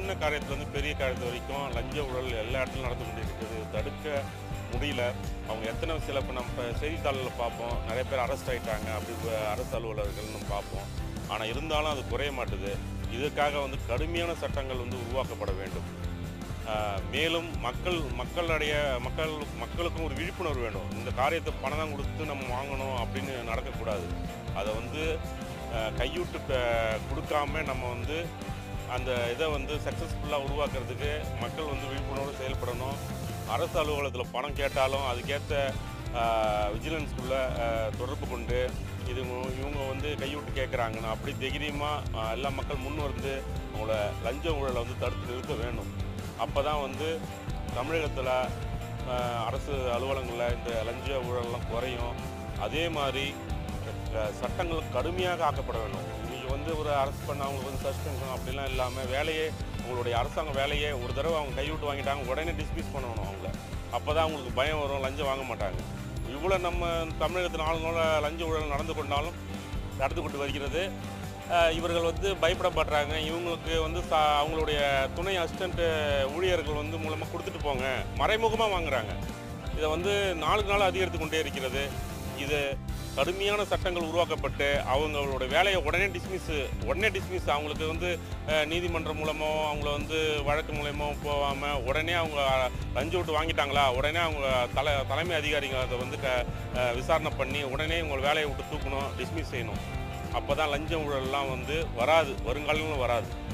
சின்ன காரியத்துலேருந்து பெரிய காரியத்து வரைக்கும் லஞ்ச ஊழல் எல்லா இடத்துலையும் நடந்து கொண்டு இருக்குது தடுக்க முடியல அவங்க எத்தனை சில இப்போ நம்ம செய்தித்தாளில் பார்ப்போம் நிறைய பேர் அரெஸ்ட் ஆகிட்டாங்க அப்படி வ- அரசு அலுவலர்கள்னு பார்ப்போம் ஆனால் இருந்தாலும் அது குறைய மாட்டுது இதுக்காக வந்து கடுமையான சட்டங்கள் வந்து உருவாக்கப்பட வேண்டும் ஆஹ் மேலும் மக்கள் மக்களுடைய மக்கள் மக்களுக்கும் ஒரு விழிப்புணர்வு வேணும் இந்த காரியத்தை பணம் தான் கொடுத்து நம்ம வாங்கணும் அப்படின்னு நடக்கக்கூடாது அதை வந்து ஆஹ் கையூட்டு ப- கொடுக்காம நம்ம வந்து அந்த இதை வந்து சக்ஸஸ்ஃபுல்லாக உருவாக்குறதுக்கு மக்கள் வந்து விழிப்புணர்வு செயல்படணும் அரசு அலுவலகத்தில் பணம் கேட்டாலும் அதுக்கேற்ற விஜிலன்ஸ்குள்ளே தொடர்பு கொண்டு இது இவங்க- இவங்க வந்து கையூட்டு கேட்குறாங்கன்னு அப்படி தைரியமாக எல்லா மக்கள் முன் வந்து அவங்கள லஞ்ச ஊழலை வந்து தடுத்து நிறுத்த வேணும் அப்போ தான் வந்து தமிழகத்தில் அரசு அலுவலகங்களில் இந்த லஞ்ச ஊழல்லாம் குறையும் அதே மாதிரி அஹ், சட்டங்கள் கடுமையாக ஆக்கப்பட வேண்டும் இன்றைக்கி வந்து ஒரு அரெஸ்ட் பண்ண அவங்களுக்கு வந்து சஸ்பென்ஷன் அப்படிலாம் இல்லாமல் வேலையே உங்களுடைய அரசாங்க வேலையே ஒரு தடவை அவங்க கைவிட்டு வாங்கிட்டாங்க உடனே டிஸ்மிஸ் பண்ணணும் அவங்கள அப்போ தான் அவங்களுக்கு பயம் வரும் லஞ்சம் வாங்க மாட்டாங்க இவ்வளோ நம்ம தமிழகத்தின் ஆளுநரோட லஞ்ச ஊழல் நடந்து கொண்டாலும் நடந்து கொண்டு வருகிறது அஹ், இவர்கள் வந்து பயப்படப்படுறாங்க இவங்களுக்கு வந்து சா அவங்களுடைய துணை அசிஸ்டண்ட் ஊழியர்கள் வந்து மூலமாக கொடுத்துட்டு போங்க மறைமுகமாக வாங்குறாங்க இதை வந்து நாளுக்கு நாள் அதிகரித்து கொண்டே இருக்கிறது இது கடுமையான சட்டங்கள் உருவாக்கப்பட்டு அவங்களோட வேலையை உடனே டிஸ்மிஸ் உடனே டிஸ்மிஸ் அவங்களுக்கு வந்து அஹ், நீதிமன்றம் மூலமோ அவங்கள வந்து வழக்கு மூலயமோ போகாமல் உடனே அவங்க லஞ்சம் விட்டு வாங்கிட்டாங்களா உடனே அவங்க தலை தலைமை அதிகாரிகள் அதை வந்து க அஹ், விசாரணை பண்ணி உடனே உங்கள் வேலையை விட்டு தூக்கணும் டிஸ்மிஸ் செய்யணும் அப்போ தான் லஞ்சம் ஊழல்லாம் வந்து வராது வருங்காலங்களும் வராது